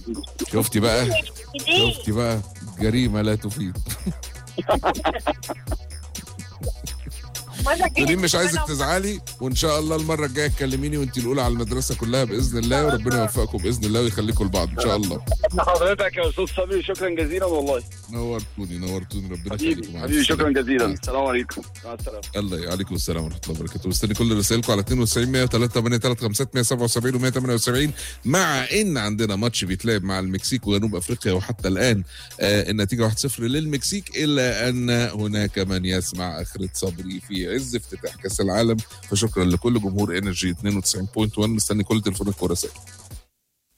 شفتي بقى شفتي بقى جريمه لا تفيد ريم مش عايزك تزعلي وان شاء الله المره الجايه تكلميني وانت الاولى على المدرسه كلها باذن الله وربنا يوفقكم باذن الله ويخليكم لبعض ان شاء الله حضرتك يا استاذ صبري شكرا جزيلا والله نورتوني نورتوني ربنا حبيبي يخليكم مع حبيبي شكرا السلامة. جزيلا مع السلام عليكم مع السلامه الله عليكم السلام ورحمه الله وبركاته مستني كل رسائلكم على 92 103 835 177 و 178 مع ان عندنا ماتش بيتلعب مع المكسيك وجنوب افريقيا وحتى الان آه النتيجه 1-0 للمكسيك الا ان هناك من يسمع اخره صبري في عز افتتاح كاس العالم فشكرا لكل جمهور انرجي 92.1 مستني كل تليفونات ورسائل